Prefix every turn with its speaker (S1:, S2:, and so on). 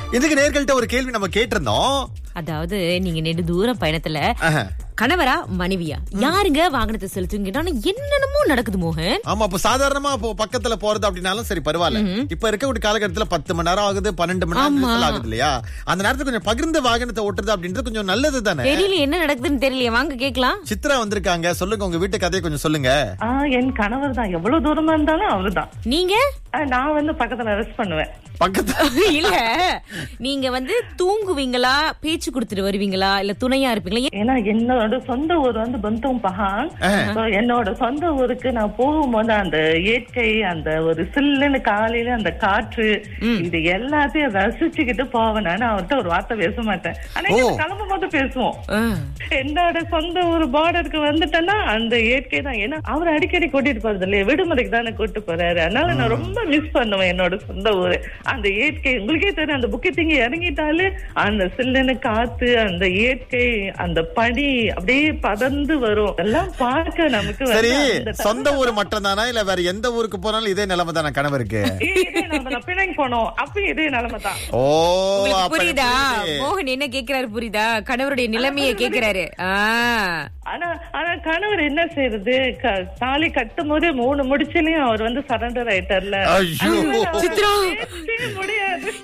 S1: இதுக்கு நேர்கள்ட்ட ஒரு கேள்வி நம்ம கேட்டிருந்தோம்
S2: அதாவது நீங்க நெடு தூர பயணத்துல
S1: ஆஹா.
S2: கணவரா மனைவியா யாருங்க வாகனத்தை செலுத்துங்க கேட்டா என்னென்னமோ நடக்குது மோகன்
S1: ஆமா இப்போ சாதாரணமா இப்போ பக்கத்துல போறது அப்படின்னாலும் சரி பரவாயில்ல இப்ப இருக்கக்கூடிய காலகட்டத்துல பத்து மணி நேரம் ஆகுது பன்னெண்டு மணி நேரம் நெரிசல் ஆகுது இல்லையா அந்த நேரத்துல கொஞ்சம் பகிர்ந்த வாகனத்தை ஓட்டுறது அப்படின்றது கொஞ்சம் நல்லது தானே
S2: தெரியல என்ன நடக்குதுன்னு தெரியலையே வாங்க கேக்கலாம்
S1: சித்ரா வந்திருக்காங்க சொல்லுங்க உங்க வீட்டு கதையை கொஞ்சம் சொல்லுங்க
S3: ஆ, என் கணவர் தான் எவ்வளவு தூரமா இருந்தாலும் அவருதான்
S2: நீங்க
S3: ஆ, நான் வந்து பக்கத்துல ரெஸ்ட் பண்ணுவேன்
S1: பக்கத்துல
S2: இல்ல நீங்க வந்து தூங்குவீங்களா பேச்சு கொடுத்துட்டு வருவீங்களா இல்ல துணையா இருப்பீங்களா ஏன்
S3: ஏன்னா என்னோட சொந்த ஊர் வந்து பந்தும் பகான் So, என்னோட சொந்த ஊருக்கு நான் போகும்போது அந்த இயற்கை அந்த ஒரு சில்லுன்னு காலையில அந்த காற்று இது எல்லாத்தையும் ரசிச்சுக்கிட்டு போவேன் நான் அவர்கிட்ட ஒரு வார்த்தை பேச மாட்டேன் ஆனா இங்க கிளம்பும் போது பேசுவோம்
S2: ஆ.
S3: என்னோட சொந்த ஊர் பார்டருக்கு வந்துட்டேன்னா அந்த இயற்கை தான் ஏன்னா அவர் அடிக்கடி கூட்டிட்டு போறது இல்லையா விடுமுறைக்கு தானே கூட்டு போறாரு அதனால நான் ரொம்ப மிஸ் பண்ணுவேன் என்னோட சொந்த ஊரு அந்த இயற்கை உங்களுக்கே தெரியும் அந்த புக்கை திங்கி இறங்கிட்டாலே அந்த சில்லுன்னு காத்து அந்த இயற்கை அந்த பனி அப்படியே பதந்து வரும் எல்லாம் பார்க்க நமக்கு வந்து
S1: சரி
S3: அந்த
S1: சொந்த ஊர் மட்டும் தானா இல்ல வேற எந்த ஊருக்கு போனாலும் இதே நிலைமை தானே கணவருக்கு
S3: ஏய், இதே நிலைமை தான். பிணைங்க போனோம் அப்பயும் இதே நிலைமை தான்
S1: ஓ
S2: உங்களுக்கு
S1: அப்ப
S2: புரியுதா
S1: புரியுது.
S2: மோகன் என்ன கேக்குறாரு புரியுதா கணவருடைய நிலைமையை கேக்குறாரு ஆ.
S3: ஆனா ஆனா கணவர் என்ன செய்யறது க- தாலி கட்டும் போதே மூணு முடிச்சுலயும் அவர் வந்து சரண்டர் ஆயிட்டார்ல
S1: ஐயோ
S2: சித்ரா
S3: பேசவே முடியாது